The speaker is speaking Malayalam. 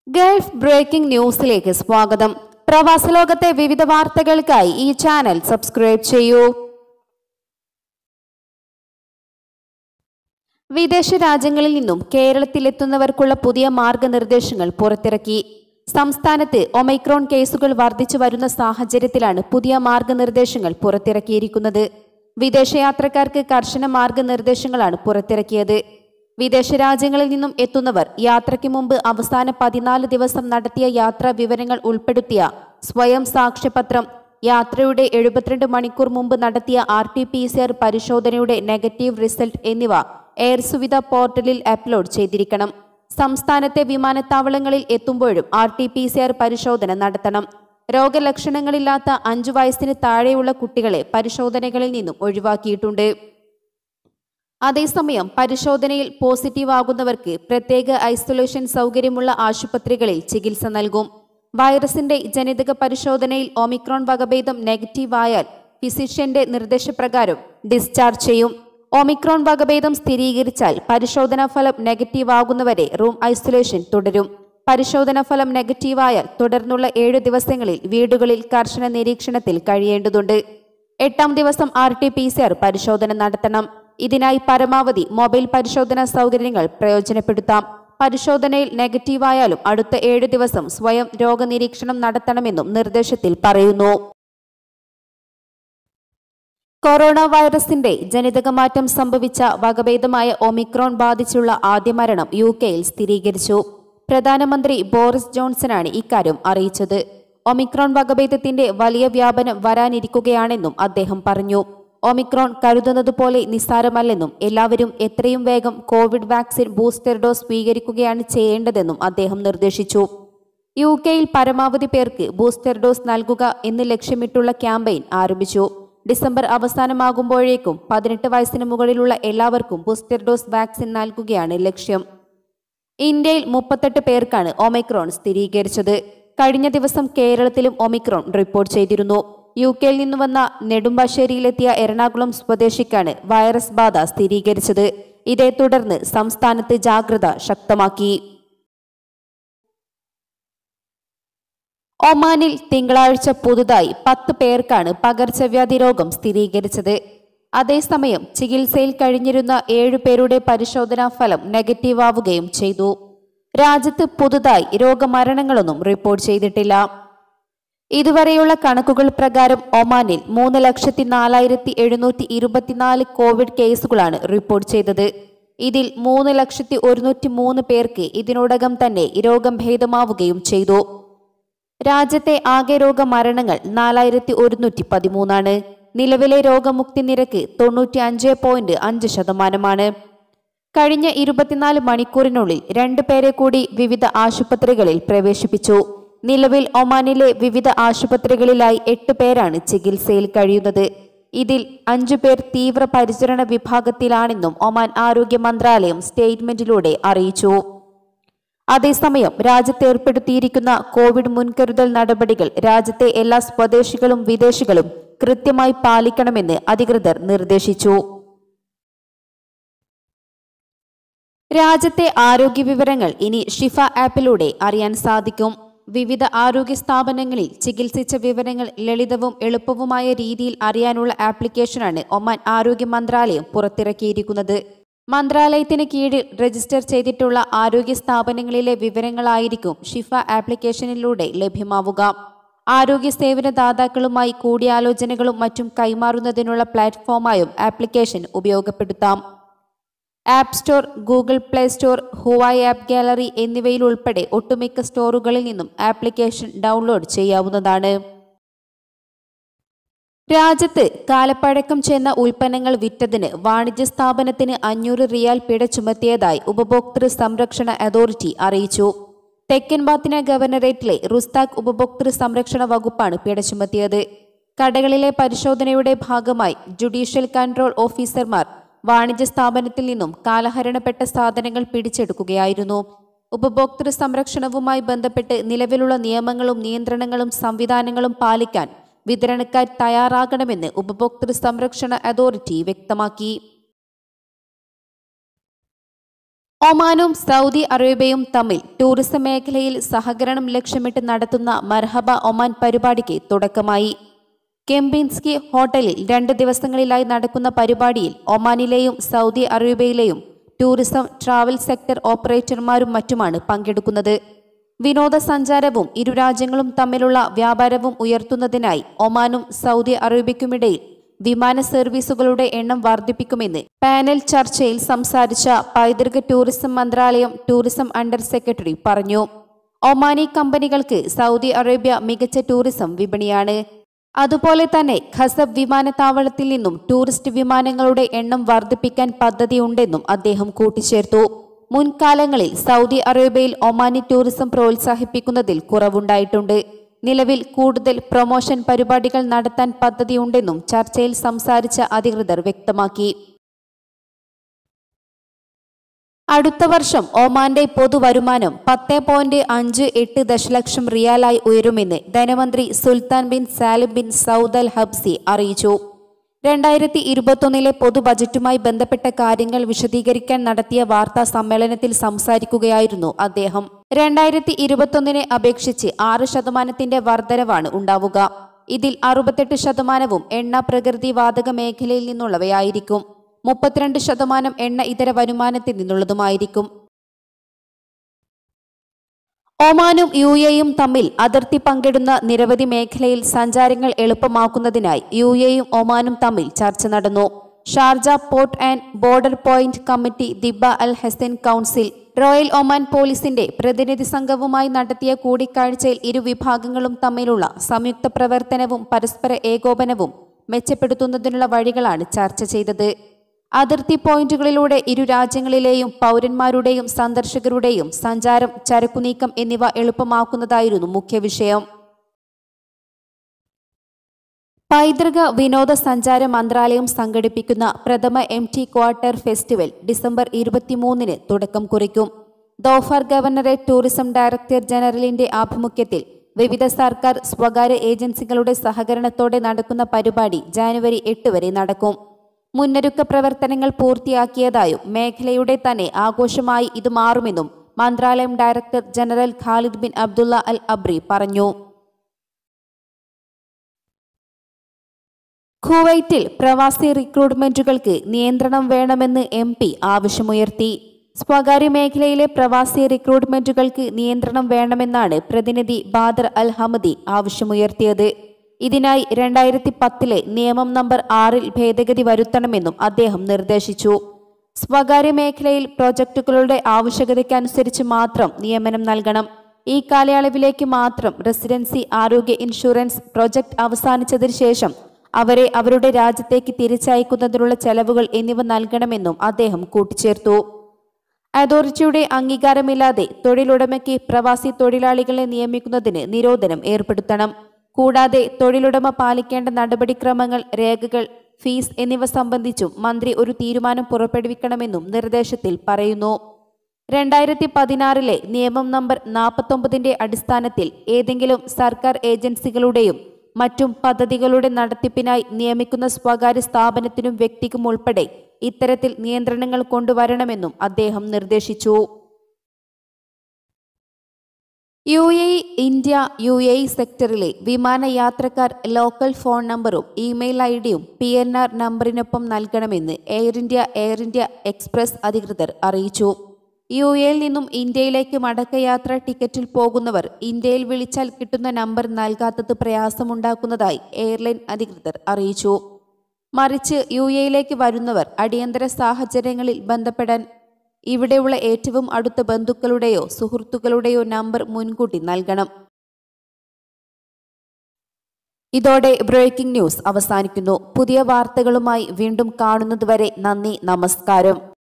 ഗൾഫ് ബ്രേക്കിംഗ് ന്യൂസിലേക്ക് സ്വാഗതം പ്രവാസ ലോകത്തെ വിവിധ വാർത്തകൾക്കായി ഈ ചാനൽ സബ്സ്ക്രൈബ് ചെയ്യൂ വിദേശ രാജ്യങ്ങളിൽ നിന്നും കേരളത്തിലെത്തുന്നവർക്കുള്ള പുതിയ മാർഗനിർദ്ദേശങ്ങൾ പുറത്തിറക്കി സംസ്ഥാനത്ത് ഒമൈക്രോൺ കേസുകൾ വർദ്ധിച്ചു വരുന്ന സാഹചര്യത്തിലാണ് പുതിയ മാർഗനിർദ്ദേശങ്ങൾ പുറത്തിറക്കിയിരിക്കുന്നത് വിദേശയാത്രക്കാർക്ക് കർശന മാർഗനിർദ്ദേശങ്ങളാണ് പുറത്തിറക്കിയത് വിദേശ രാജ്യങ്ങളിൽ നിന്നും എത്തുന്നവർ യാത്രയ്ക്ക് മുമ്പ് അവസാന പതിനാല് ദിവസം നടത്തിയ യാത്രാ വിവരങ്ങൾ ഉൾപ്പെടുത്തിയ സ്വയം സാക്ഷ്യപത്രം യാത്രയുടെ എഴുപത്തിരണ്ട് മണിക്കൂർ മുമ്പ് നടത്തിയ R T P C R പരിശോധനയുടെ നെഗറ്റീവ് റിസൾട്ട് എന്നിവ എയർ സുവിധ പോർട്ടലിൽ അപ്ലോഡ് ചെയ്തിരിക്കണം സംസ്ഥാനത്തെ വിമാനത്താവളങ്ങളിൽ എത്തുമ്പോഴും R T P C R പരിശോധന നടത്തണം രോഗലക്ഷണങ്ങളില്ലാത്ത അഞ്ചു വയസ്സിന് താഴെയുള്ള കുട്ടികളെ പരിശോധനകളിൽ നിന്നും ഒഴിവാക്കിയിട്ടുണ്ട് അതേസമയം പരിശോധനയിൽ പോസിറ്റീവ് ആകുന്നവർക്ക് പ്രത്യേക ഐസൊലേഷൻ സൗകര്യമുള്ള ആശുപത്രികളിൽ ചികിത്സ നൽകും വൈറസിന്റെ ജനിതക പരിശോധനയിൽ ഒമിക്രോൺ വകഭേദം നെഗറ്റീവ് ആയാൽ ഫിസിഷ്യന്റെ നിർദ്ദേശപ്രകാരം ഡിസ്ചാർജ് ചെയ്യും ഒമിക്രോൺ വകഭേദം സ്ഥിരീകരിച്ചാൽ പരിശോധനാ ഫലം നെഗറ്റീവ് ആകുന്നവരെ റൂം ഐസൊലേഷൻ തുടരും പരിശോധനാ ഫലം നെഗറ്റീവ് ആയാൽ തുടർന്നുള്ള ഏഴു ദിവസങ്ങളിൽ വീടുകളിൽ കർശന നിരീക്ഷണത്തിൽ കഴിയേണ്ടതുണ്ട് എട്ടാം ദിവസം R T P C R പരിശോധന നടത്തണം ഇതിനായി പരമാവധി മൊബൈൽ പരിശോധനാ സൗകര്യങ്ങൾ പ്രയോജനപ്പെടുത്താം പരിശോധനയിൽ നെഗറ്റീവ് ആയാലും അടുത്ത ഏഴ് ദിവസം സ്വയം രോഗനിരീക്ഷണം നടത്തണമെന്നും നിർദ്ദേശത്തിൽ പറയുന്നു കൊറോണ വൈറസിന്റെ ജനിതകമാറ്റം സംഭവിച്ച വകഭേദമായ ഒമിക്രോൺ ബാധിച്ചുള്ള ആദ്യ മരണം യു കെയിൽ സ്ഥിരീകരിച്ചു പ്രധാനമന്ത്രി ബോറിസ് ജോൺസണാണ് ഇക്കാര്യം അറിയിച്ചത് ഒമിക്രോൺ വകഭേദത്തിന്റെ വലിയ വ്യാപനം വരാനിരിക്കുകയാണെന്നും അദ്ദേഹം പറഞ്ഞു ഒമിക്രോൺ കരുതുന്നതുപോലെ നിസ്സാരമല്ലെന്നും എല്ലാവരും എത്രയും വേഗം കോവിഡ് വാക്സിൻ ബൂസ്റ്റർ ഡോസ് സ്വീകരിക്കുകയാണ് ചെയ്യേണ്ടതെന്നും അദ്ദേഹം നിർദ്ദേശിച്ചു യു കെയിൽ പരമാവധി പേർക്ക് ബൂസ്റ്റർ ഡോസ് നൽകുക എന്ന് ലക്ഷ്യമിട്ടുള്ള ക്യാമ്പയിൻ ആരംഭിച്ചു ഡിസംബർ അവസാനമാകുമ്പോഴേക്കും പതിനെട്ട് വയസ്സിന് മുകളിലുള്ള എല്ലാവർക്കും ബൂസ്റ്റർ ഡോസ് വാക്സിൻ നൽകുകയാണ് ലക്ഷ്യം ഇന്ത്യയിൽ മുപ്പത്തെട്ട് പേർക്കാണ് ഒമിക്രോൺ സ്ഥിരീകരിച്ചത് കഴിഞ്ഞ ദിവസം കേരളത്തിലും ഒമിക്രോൺ റിപ്പോർട്ട് ചെയ്തിരുന്നു യു കെയിൽ നിന്ന് വന്ന നെടുമ്പാശ്ശേരിയിലെത്തിയ എറണാകുളം സ്വദേശിക്കാണ് വൈറസ് ബാധ സ്ഥിരീകരിച്ചത് ഇതേ തുടർന്ന് സംസ്ഥാനത്ത് ജാഗ്രത ശക്തമാക്കി ഒമാനിൽ തിങ്കളാഴ്ച പുതുതായി പത്ത് പേർക്കാണ് പകർച്ചവ്യാധി രോഗം സ്ഥിരീകരിച്ചത് അതേസമയം ചികിത്സയിൽ കഴിഞ്ഞിരുന്ന ഏഴു പേരുടെ പരിശോധനാ ഫലം നെഗറ്റീവ് ആവുകയും ചെയ്തു രാജ്യത്ത് പുതുതായി രോഗമരണങ്ങളൊന്നും റിപ്പോർട്ട് ചെയ്തിട്ടില്ല ഇതുവരെയുള്ള കണക്കുകൾ പ്രകാരം ഒമാനിൽ മൂന്ന് ലക്ഷത്തി നാലായിരത്തി എഴുന്നൂറ്റി ഇരുപത്തിനാല് കോവിഡ് കേസുകളാണ് റിപ്പോർട്ട് ചെയ്തത് ഇതിൽ മൂന്ന് ലക്ഷത്തി ഒരുന്നൂറ്റി മൂന്ന് പേർക്ക് ഇതിനോടകം തന്നെ രോഗം ഭേദമാവുകയും ചെയ്തു രാജ്യത്തെ ആകെ രോഗമരണങ്ങൾ നാലായിരത്തി ഒരുന്നൂറ്റി പതിമൂന്നാണ് നിലവിലെ രോഗമുക്തി നിരക്ക് തൊണ്ണൂറ്റി അഞ്ച് പോയിന്റ് അഞ്ച് ശതമാനമാണ് കഴിഞ്ഞ ഇരുപത്തിനാല് മണിക്കൂറിനുള്ളിൽ രണ്ടു പേരെ കൂടി വിവിധ ആശുപത്രികളിൽ പ്രവേശിപ്പിച്ചു നിലവിൽ ഒമാനിലെ വിവിധ ആശുപത്രികളിലായി എട്ട് പേരാണ് ചികിത്സയിൽ കഴിയുന്നത് ഇതിൽ അഞ്ചു പേർ തീവ്ര പരിചരണ വിഭാഗത്തിലാണെന്നും ഒമാൻ ആരോഗ്യ മന്ത്രാലയം സ്റ്റേറ്റ്മെന്റിലൂടെ അറിയിച്ചു അതേസമയം രാജ്യത്ത് ഏർപ്പെടുത്തിയിരിക്കുന്ന കോവിഡ് മുൻകരുതൽ നടപടികൾ രാജ്യത്തെ എല്ലാ സ്വദേശികളും വിദേശികളും കൃത്യമായി പാലിക്കണമെന്ന് അധികൃതർ നിർദ്ദേശിച്ചു രാജ്യത്തെ ആരോഗ്യ വിവരങ്ങൾ ഇനി ഷിഫ ആപ്പിലൂടെ അറിയാൻ സാധിക്കും വിവിധ ആരോഗ്യ സ്ഥാപനങ്ങളിൽ ചികിത്സിച്ച വിവരങ്ങൾ ലളിതവും എളുപ്പവുമായ രീതിയിൽ അറിയാനുള്ള ആപ്ലിക്കേഷനാണ് ഒമാൻ ആരോഗ്യ മന്ത്രാലയം പുറത്തിറക്കിയിരിക്കുന്നത് മന്ത്രാലയത്തിന് കീഴിൽ രജിസ്റ്റർ ചെയ്തിട്ടുള്ള ആരോഗ്യ സ്ഥാപനങ്ങളിലെ വിവരങ്ങളായിരിക്കും ഷിഫ ആപ്ലിക്കേഷനിലൂടെ ലഭ്യമാവുക ആരോഗ്യ സേവന ദാതാക്കളുമായി കൂടിയാലോചനകളും മറ്റും കൈമാറുന്നതിനുള്ള പ്ലാറ്റ്ഫോമായും ആപ്ലിക്കേഷൻ ഉപയോഗപ്പെടുത്താം app store Google play store Huawei app gallery എന്നിവയിൽ ഉൾപ്പെടെ ഒട്ടുമിക്ക സ്റ്റോറുകളിൽ നിന്നും ആപ്ലിക്കേഷൻ ഡൗൺലോഡ് ചെയ്യാവുന്നതാണ് രാജ്യത്ത് കാലപ്പഴക്കം ചെന്ന ഉൽപ്പന്നങ്ങൾ വിറ്റതിന് വാണിജ്യ സ്ഥാപനത്തിന് അഞ്ഞൂറ് റിയാൽ പിഴ ചുമത്തിയതായി ഉപഭോക്തൃ സംരക്ഷണ അതോറിറ്റി അറിയിച്ചു തെക്കൻ ബാത്തിന ഗവർണറേറ്റിലെ റുസ്താഖ് ഉപഭോക്തൃ സംരക്ഷണ വകുപ്പാണ് പിഴ ചുമത്തിയത് കടകളിലെ പരിശോധനയുടെ ഭാഗമായി ജുഡീഷ്യൽ കൺട്രോൾ ഓഫീസർമാർ വാണിജ്യ സ്ഥാപനത്തിൽ നിന്നും കാലഹരണപ്പെട്ട സാധനങ്ങൾ പിടിച്ചെടുക്കുകയായിരുന്നു ഉപഭോക്തൃ സംരക്ഷണവുമായി ബന്ധപ്പെട്ട് നിലവിലുള്ള നിയമങ്ങളും നിയന്ത്രണങ്ങളും സംവിധാനങ്ങളും പാലിക്കാൻ വിതരണക്കാർ തയ്യാറാകണമെന്ന് ഉപഭോക്തൃ സംരക്ഷണ അതോറിറ്റി വ്യക്തമാക്കി ഒമാനും സൗദി അറേബ്യയും തമ്മിൽ ടൂറിസം മേഖലയിൽ സഹകരണം ലക്ഷ്യമിട്ട് നടത്തുന്ന മർഹബ ഒമാൻ പരിപാടിക്ക് തുടക്കമായി കെംപിൻസ്കി ഹോട്ടലിൽ രണ്ട് ദിവസങ്ങളിലായി നടക്കുന്ന പരിപാടിയിൽ ഒമാനിലെയും സൗദി അറേബ്യയിലെയും ടൂറിസം ട്രാവൽ സെക്ടർ ഓപ്പറേറ്റർമാരും മറ്റുമാണ് പങ്കെടുക്കുന്നത് വിനോദസഞ്ചാരവും ഇരു രാജ്യങ്ങളും തമ്മിലുള്ള വ്യാപാരവും ഉയർത്തുന്നതിനായി ഒമാനും സൗദി അറേബ്യയ്ക്കുമിടയിൽ വിമാന സർവീസുകളുടെ എണ്ണം വർദ്ധിപ്പിക്കുമെന്ന് പാനൽ ചർച്ചയിൽ സംസാരിച്ച പൈതൃക ടൂറിസം മന്ത്രാലയം ടൂറിസം അണ്ടർ സെക്രട്ടറി പറഞ്ഞു ഒമാനി കമ്പനികൾക്ക് സൗദി അറേബ്യ മികച്ച ടൂറിസം വിപണിയാണ് അതുപോലെ തന്നെ ഖസബ് വിമാനത്താവളത്തിൽ നിന്നും ടൂറിസ്റ്റ് വിമാനങ്ങളുടെ എണ്ണം വർദ്ധിപ്പിക്കാൻ പദ്ധതിയുണ്ടെന്നും അദ്ദേഹം കൂട്ടിച്ചേർത്തു മുൻകാലങ്ങളിൽ സൗദി അറേബ്യയിൽ ഒമാനി ടൂറിസം പ്രോത്സാഹിപ്പിക്കുന്നതിൽ കുറവുണ്ടായിട്ടുണ്ട് നിലവിൽ കൂടുതൽ പ്രൊമോഷൻ പരിപാടികൾ നടത്താൻ പദ്ധതിയുണ്ടെന്നും ചർച്ചയിൽ സംസാരിച്ച അധികൃതർ വ്യക്തമാക്കി അടുത്ത വർഷം ഒമാന്റെ പൊതുവരുമാനം പത്ത് പോയിന്റ് അഞ്ച് എട്ട് ദശലക്ഷം റിയാലായി ഉയരുമെന്ന് ധനമന്ത്രി Sultan bin Salim bin Saud al Habsi അറിയിച്ചു രണ്ടായിരത്തി ഇരുപത്തൊന്നിലെ പൊതു ബജറ്റുമായി ബന്ധപ്പെട്ട കാര്യങ്ങൾ വിശദീകരിക്കാൻ നടത്തിയ വാർത്താ സമ്മേളനത്തിൽ സംസാരിക്കുകയായിരുന്നു അദ്ദേഹം രണ്ടായിരത്തി ഇരുപത്തൊന്നിനെ അപേക്ഷിച്ച് ആറ് ശതമാനത്തിന്റെ വർധനവാണ് ഉണ്ടാവുക ഇതിൽ അറുപത്തെട്ട് ശതമാനവും എണ്ണ പ്രകൃതി വാതക മേഖലയിൽ നിന്നുള്ളവയായിരിക്കും മുപ്പത്തിരണ്ട് ശതമാനം എണ്ണ ഇതര വരുമാനത്തിൽ നിന്നുള്ളതുമായിരിക്കും ഒമാനും യു എയും തമ്മിൽ അതിർത്തി പങ്കിടുന്ന നിരവധി മേഖലയിൽ സഞ്ചാരങ്ങൾ എളുപ്പമാക്കുന്നതിനായി യു എയും ഒമാനും തമ്മിൽ ചർച്ച നടന്നു Sharjah port and border point committee Dibba al Hasan council royal Oman പോലീസിന്റെ പ്രതിനിധി സംഘവുമായി നടത്തിയ കൂടിക്കാഴ്ചയിൽ ഇരു വിഭാഗങ്ങളും തമ്മിലുള്ള സംയുക്ത പ്രവർത്തനവും പരസ്പര ഏകോപനവും മെച്ചപ്പെടുത്തുന്നതിനുള്ള വഴികളാണ് ചർച്ച ചെയ്തത് അതിർത്തി പോയിന്റുകളിലൂടെ ഇരു രാജ്യങ്ങളിലെയും പൗരന്മാരുടെയും സന്ദർശകരുടെയും സഞ്ചാരം ചരക്കുനീക്കം എന്നിവ എളുപ്പമാക്കുന്നതായിരുന്നു മുഖ്യ വിഷയം പൈതൃക വിനോദസഞ്ചാര മന്ത്രാലയം സംഘടിപ്പിക്കുന്ന പ്രഥമ M T quarter festival December ഇരുപത്തിമൂന്നിന് തുടക്കം കുറിക്കും ദോഫർ ഗവർണറേറ്റ് ടൂറിസം ഡയറക്ടർ ജനറലിന്റെ ആഭിമുഖ്യത്തിൽ വിവിധ സർക്കാർ സ്വകാര്യ ഏജൻസികളുടെ സഹകരണത്തോടെ നടക്കുന്ന പരിപാടി ജാനുവരി എട്ട് വരെ നടക്കും മുന്നൊരുക്ക പ്രവർത്തനങ്ങൾ പൂർത്തിയാക്കിയതായും മേഖലയുടെ തന്നെ ആഘോഷമായി ഇത് മാറുമെന്നും മന്ത്രാലയം director general Khalid bin Abdullah al Abri പറഞ്ഞു കുവൈറ്റിൽ പ്രവാസി റിക്രൂട്ട്മെന്റുകൾക്ക് നിയന്ത്രണം വേണമെന്ന് എം പി ആവശ്യമുയർത്തി സ്വകാര്യ മേഖലയിലെ പ്രവാസി റിക്രൂട്ട്മെന്റുകൾക്ക് നിയന്ത്രണം വേണമെന്നാണ് പ്രതിനിധി ബാദർ അൽ ഹമദി ആവശ്യമുയർത്തിയത് ഇതിനായി രണ്ടായിരത്തി പത്തിലെ നിയമം നമ്പർ ആറിൽ ഭേദഗതി വരുത്തണമെന്നും അദ്ദേഹം നിർദ്ദേശിച്ചു സ്വകാര്യ മേഖലയിൽ പ്രോജക്റ്റുകളുടെ ആവശ്യകതയ്ക്കനുസരിച്ച് മാത്രം നിയമനം നൽകണം ഈ കാലയളവിലേക്ക് മാത്രം റെസിഡൻസി ആരോഗ്യ ഇൻഷുറൻസ് പ്രൊജക്ട് അവസാനിച്ചതിന് ശേഷം അവരെ അവരുടെ രാജ്യത്തേക്ക് തിരിച്ചയക്കുന്നതിനുള്ള ചെലവുകൾ എന്നിവ നൽകണമെന്നും അദ്ദേഹം കൂട്ടിച്ചേർത്തു അതോറിറ്റിയുടെ അംഗീകാരമില്ലാതെ തൊഴിലുടമയ്ക്ക് പ്രവാസി തൊഴിലാളികളെ നിയമിക്കുന്നതിന് നിരോധനം ഏർപ്പെടുത്തണം കൂടാതെ തൊഴിലുടമ പാലിക്കേണ്ട നടപടിക്രമങ്ങൾ രേഖകൾ ഫീസ് എന്നിവ സംബന്ധിച്ചും മന്ത്രി ഒരു തീരുമാനം പുറപ്പെടുവിക്കണമെന്നും നിർദ്ദേശത്തിൽ പറയുന്നു രണ്ടായിരത്തി പതിനാറിലെ നിയമം നമ്പർ നാൽപ്പത്തൊമ്പതിന്റെ അടിസ്ഥാനത്തിൽ ഏതെങ്കിലും സർക്കാർ ഏജൻസികളുടെയും മറ്റും പദ്ധതികളുടെ നടത്തിപ്പിനായി നിയമിക്കുന്ന സ്വകാര്യ സ്ഥാപനത്തിനും വ്യക്തിക്കും ഉൾപ്പെടെ ഇത്തരത്തിൽ നിയന്ത്രണങ്ങൾ കൊണ്ടുവരണമെന്നും അദ്ദേഹം നിർദ്ദേശിച്ചു U A India U A സെക്ടറിലെ വിമാനയാത്രക്കാർ ലോക്കൽ ഫോൺ നമ്പറും ഇമെയിൽ ഐ ഡിയും പി എൻ ആർ നമ്പറിനൊപ്പം നൽകണമെന്ന് Air India Air India Express അധികൃതർ അറിയിച്ചു യു എയിൽ നിന്നും ഇന്ത്യയിലേക്ക് മടക്കയാത്ര ടിക്കറ്റിൽ പോകുന്നവർ ഇന്ത്യയിൽ വിളിച്ചാൽ കിട്ടുന്ന നമ്പർ നൽകാത്തത് പ്രയാസമുണ്ടാക്കുന്നതായി എയർലൈൻ അധികൃതർ അറിയിച്ചു മറിച്ച് യു എയിലേക്ക് വരുന്നവർ അടിയന്തര സാഹചര്യങ്ങളിൽ ബന്ധപ്പെടാൻ ഇവിടെയുള്ള ഏറ്റവും അടുത്ത ബന്ധുക്കളുടെയോ സുഹൃത്തുക്കളുടെയോ നമ്പർ മുൻകൂട്ടി നൽകണം ഇതോടെ ബ്രേക്കിംഗ് ന്യൂസ് അവസാനിക്കുന്നു പുതിയ വാർത്തകളുമായി വീണ്ടും കാണുന്നതുവരെ നന്ദി നമസ്കാരം